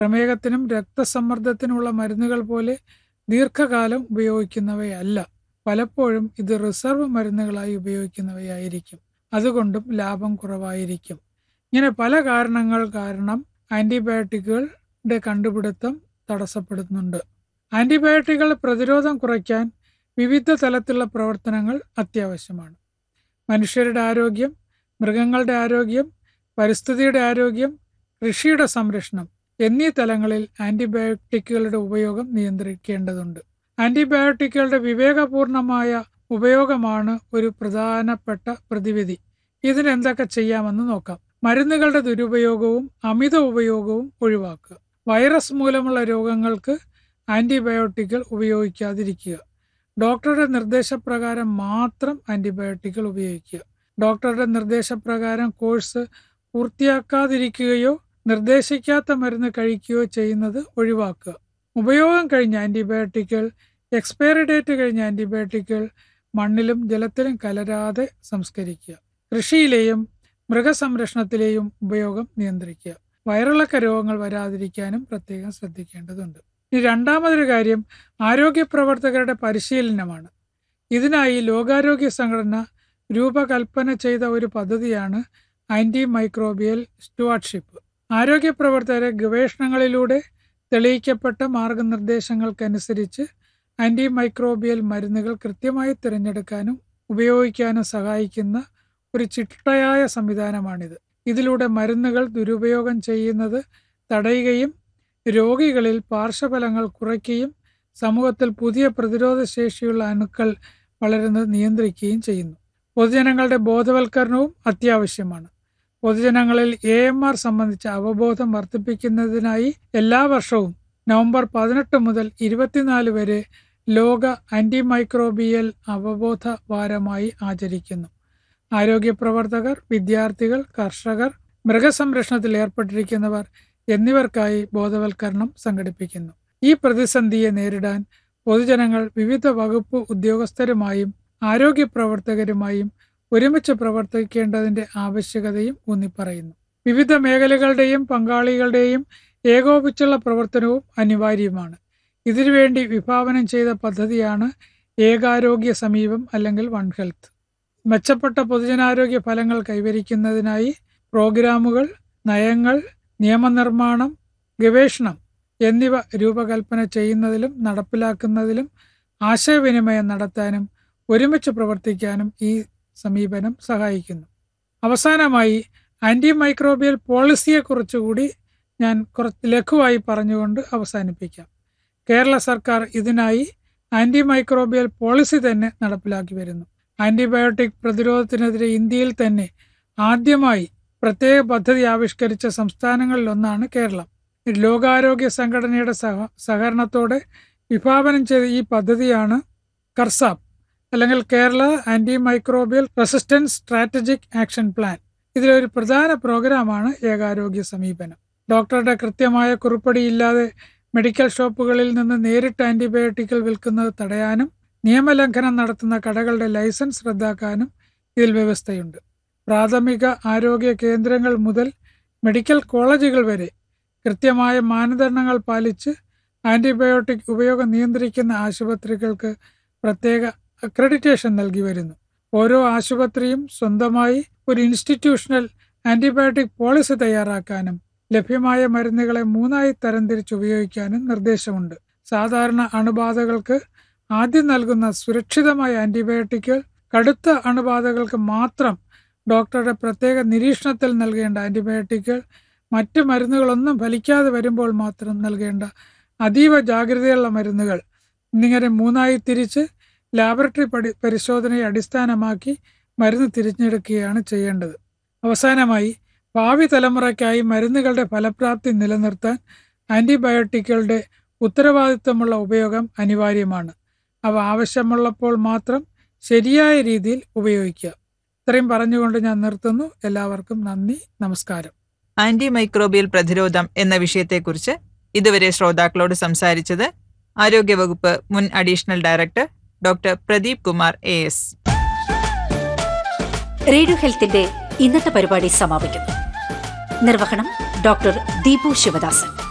പ്രമേഹത്തിനും രക്തസമ്മർദ്ദത്തിനുമുള്ള മരുന്നുകൾ പോലെ ദീർഘകാലം ഉപയോഗിക്കുന്നവയല്ല പലപ്പോഴും ഇത് റിസർവ് മരുന്നുകളായി ഉപയോഗിക്കുന്നവയായിരിക്കും അതുകൊണ്ടും ലാഭം കുറവായിരിക്കും ഇങ്ങനെ പല കാരണങ്ങൾ കാരണം ആൻറ്റിബയോട്ടിക്കുകളുടെ കണ്ടുപിടുത്തം തടസ്സപ്പെടുന്നുണ്ട് ആൻറ്റിബയോട്ടിക്കുകൾ പ്രതിരോധം കുറയ്ക്കാൻ വിവിധ തലത്തിലുള്ള പ്രവർത്തനങ്ങൾ അത്യാവശ്യമാണ് മനുഷ്യരുടെ ആരോഗ്യം മൃഗങ്ങളുടെ ആരോഗ്യം പരിസ്ഥിതിയുടെ ആരോഗ്യം കൃഷിയുടെ സംരക്ഷണം എന്നീ തലങ്ങളിൽ ആൻറ്റിബയോട്ടിക്കുകളുടെ ഉപയോഗം നിയന്ത്രിക്കേണ്ടതുണ്ട് ആൻറ്റിബയോട്ടിക്കുകളുടെ വിവേകപൂർണമായ ഉപയോഗമാണ് ഒരു പ്രധാനപ്പെട്ട പ്രതിവിധി ഇതിന് എന്തൊക്കെ ചെയ്യാമെന്ന് നോക്കാം മരുന്നുകളുടെ ദുരുപയോഗവും അമിത ഉപയോഗവും ഒഴിവാക്കുക വൈറസ് മൂലമുള്ള രോഗങ്ങൾക്ക് ആൻറ്റിബയോട്ടിക്കുകൾ ഉപയോഗിക്കാതിരിക്കുക ഡോക്ടറുടെ നിർദ്ദേശപ്രകാരം മാത്രം ആൻറ്റിബയോട്ടിക്കുകൾ ഉപയോഗിക്കുക ഡോക്ടറുടെ നിർദ്ദേശപ്രകാരം കോഴ്സ് പൂർത്തിയാക്കാതിരിക്കുകയോ നിർദ്ദേശിക്കാത്ത മരുന്ന് കഴിക്കുകയോ ചെയ്യുന്നത് ഒഴിവാക്കുക ഉപയോഗം കഴിഞ്ഞ ആൻറ്റിബയോട്ടിക്കുകൾ എക്സ്പയറി ഡേറ്റ് കഴിഞ്ഞ ആൻറ്റിബയോട്ടിക്കുകൾ മണ്ണിലും ജലത്തിലും കലരാതെ സംസ്കരിക്കുക കൃഷിയിലെയും മൃഗസംരക്ഷണത്തിലെയും ഉപയോഗം നിയന്ത്രിക്കുക വയറിളക്ക രോഗങ്ങൾ വരാതിരിക്കാനും പ്രത്യേകം ശ്രദ്ധിക്കേണ്ടതുണ്ട് ഇനി രണ്ടാമതൊരു കാര്യം ആരോഗ്യ പ്രവർത്തകരുടെ പരിശീലനമാണ് ഇതിനായി ലോകാരോഗ്യ സംഘടന രൂപകൽപ്പന ചെയ്ത ഒരു പദ്ധതിയാണ് ആൻറ്റി മൈക്രോബിയൽ സ്റ്റുവാർഡ്ഷിപ്പ് ആരോഗ്യ പ്രവർത്തകരെ ഗവേഷണങ്ങളിലൂടെ തെളിയിക്കപ്പെട്ട മാർഗനിർദ്ദേശങ്ങൾക്കനുസരിച്ച് ആൻറ്റി മൈക്രോബിയൽ മരുന്നുകൾ കൃത്യമായി തിരഞ്ഞെടുക്കാനും ഉപയോഗിക്കാനും സഹായിക്കുന്ന ഒരു ചിട്ടയായ സംവിധാനമാണിത് ഇതിലൂടെ മരുന്നുകൾ ദുരുപയോഗം ചെയ്യുന്നത് തടയുകയും രോഗികളിൽ പാർശ്വഫലങ്ങൾ കുറയ്ക്കുകയും സമൂഹത്തിൽ പുതിയ പ്രതിരോധ ശേഷിയുള്ള അണുക്കൾ വളരുന്നത് നിയന്ത്രിക്കുകയും ചെയ്യുന്നു പൊതുജനങ്ങളുടെ ബോധവൽക്കരണവും അത്യാവശ്യമാണ് പൊതുജനങ്ങളിൽ എ എം ആർ സംബന്ധിച്ച അവബോധം വർദ്ധിപ്പിക്കുന്നതിനായി എല്ലാ വർഷവും നവംബർ പതിനെട്ട് മുതൽ ഇരുപത്തിനാല് വരെ ലോക ആൻറ്റിമൈക്രോബിയൽ അവബോധ വാരമായി ആചരിക്കുന്നു ആരോഗ്യ പ്രവർത്തകർ വിദ്യാർത്ഥികൾ കർഷകർ മൃഗസംരക്ഷണത്തിൽ ഏർപ്പെട്ടിരിക്കുന്നവർ എന്നിവർക്കായി ബോധവൽക്കരണം സംഘടിപ്പിക്കുന്നു ഈ പ്രതിസന്ധിയെ നേരിടാൻ പൊതുജനങ്ങൾ വിവിധ വകുപ്പ് ഉദ്യോഗസ്ഥരുമായും ആരോഗ്യ പ്രവർത്തകരുമായും ഒരുമിച്ച് പ്രവർത്തിക്കേണ്ടതിന്റെ ആവശ്യകതയും ഊന്നിപ്പറയുന്നു വിവിധ മേഖലകളുടെയും പങ്കാളികളുടെയും ഏകോപിച്ചുള്ള പ്രവർത്തനവും അനിവാര്യമാണ് ഇതിനുവേണ്ടി വിഭാവനം ചെയ്ത പദ്ധതിയാണ് ഏകാരോഗ്യ സമീപം അല്ലെങ്കിൽ വൺ ഹെൽത്ത് മെച്ചപ്പെട്ട പൊതുജനാരോഗ്യ ഫലങ്ങൾ കൈവരിക്കുന്നതിനായി പ്രോഗ്രാമുകൾ നയങ്ങൾ നിയമനിർമ്മാണം ഗവേഷണം എന്നിവ രൂപകൽപ്പന ചെയ്യുന്നതിലും നടപ്പിലാക്കുന്നതിലും ആശയവിനിമയം നടത്താനും ഒരുമിച്ച് പ്രവർത്തിക്കാനും ഈ സമീപനം സഹായിക്കുന്നു അവസാനമായി ആൻറ്റി മൈക്രോബിയൽ പോളിസിയെക്കുറിച്ചുകൂടി ഞാൻ കുറച്ച് ലഘുവായി പറഞ്ഞുകൊണ്ട് അവസാനിപ്പിക്കാം കേരള സർക്കാർ ഇതിനായി ആൻറ്റി മൈക്രോബിയൽ പോളിസി തന്നെ നടപ്പിലാക്കി വരുന്നു ആൻറ്റിബയോട്ടിക് പ്രതിരോധത്തിനെതിരെ ഇന്ത്യയിൽ തന്നെ ആദ്യമായി പ്രത്യേക പദ്ധതി ആവിഷ്കരിച്ച സംസ്ഥാനങ്ങളിലൊന്നാണ് കേരളം ലോകാരോഗ്യ സംഘടനയുടെ സഹ സഹകരണത്തോടെ വിഭാവനം ചെയ്ത ഈ പദ്ധതിയാണ് കർസാപ്പ് അല്ലെങ്കിൽ Kerala antimicrobial resistance strategic action plan ഇതിലൊരു പ്രധാന പ്രോഗ്രാമാണ് ഏകാരോഗ്യ സമീപനം ഡോക്ടറുടെ കൃത്യമായ കുറിപ്പടിയില്ലാതെ മെഡിക്കൽ ഷോപ്പുകളിൽ നിന്ന് നേരിട്ട് ആൻറ്റിബയോട്ടിക്കുകൾ വിൽക്കുന്നത് തടയാനും നിയമലംഘനം നടത്തുന്ന കടകളുടെ ലൈസൻസ് റദ്ദാക്കാനും ഇതിൽ വ്യവസ്ഥയുണ്ട് പ്രാഥമിക ആരോഗ്യ കേന്ദ്രങ്ങൾ മുതൽ മെഡിക്കൽ കോളേജുകൾ വരെ കൃത്യമായ മാനദണ്ഡങ്ങൾ പാലിച്ച് ആൻറ്റിബയോട്ടിക് ഉപയോഗം നിയന്ത്രിക്കുന്ന ആശുപത്രികൾക്ക് പ്രത്യേക അക്രഡിറ്റേഷൻ നൽകി വരുന്നു ഓരോ ആശുപത്രിയും സ്വന്തമായി ഒരു ഇൻസ്റ്റിറ്റ്യൂഷണൽ ആൻറ്റിബയോട്ടിക് പോളിസി തയ്യാറാക്കാനും ലഭ്യമായ മരുന്നുകളെ മൂന്നായി തരംതിരിച്ച് ഉപയോഗിക്കാനും നിർദ്ദേശമുണ്ട് സാധാരണ അണുബാധകൾക്ക് ആദ്യം നൽകുന്ന സുരക്ഷിതമായ ആൻറ്റിബയോട്ടിക്കുകൾ കടുത്ത അണുബാധകൾക്ക് മാത്രം ഡോക്ടറുടെ പ്രത്യേക നിരീക്ഷണത്തിൽ നൽകേണ്ട ആൻറ്റിബയോട്ടിക്കുകൾ മറ്റ് മരുന്നുകളൊന്നും ഫലിക്കാതെ വരുമ്പോൾ മാത്രം നൽകേണ്ട അതീവ ജാഗ്രതയുള്ള മരുന്നുകൾ എന്നിങ്ങനെ മൂന്നായി തിരിച്ച് ലാബറട്ടറി പടി പരിശോധനയെ അടിസ്ഥാനമാക്കി മരുന്ന് തിരഞ്ഞെടുക്കുകയാണ് ചെയ്യേണ്ടത് അവസാനമായി ഭാവി തലമുറയ്ക്കായി മരുന്നുകളുടെ ഫലപ്രാപ്തി നിലനിർത്താൻ ആൻറ്റിബയോട്ടിക്കുകളുടെ ഉത്തരവാദിത്വമുള്ള ഉപയോഗം അനിവാര്യമാണ് അവ ആവശ്യമുള്ളപ്പോൾ മാത്രം ശരിയായ രീതിയിൽ ഉപയോഗിക്കുക ഇത്രയും പറഞ്ഞുകൊണ്ട് ഞാൻ നിർത്തുന്നു എല്ലാവർക്കും നന്ദി നമസ്കാരം ആന്റി മൈക്രോബിയൽ പ്രതിരോധം എന്ന വിഷയത്തെക്കുറിച്ച് ഇതുവരെ ശ്രോതാക്കളോട് സംസാരിച്ചത് ആരോഗ്യവകുപ്പ് മുൻ additional director doctor Pradeep Kumar A S radio ഹെൽത്തിന്റെ ഇന്നത്തെ പരിപാടി സമാപിക്കുന്നു നിർവഹണം ഡോക്ടർ ദീപു ശിവദാസൻ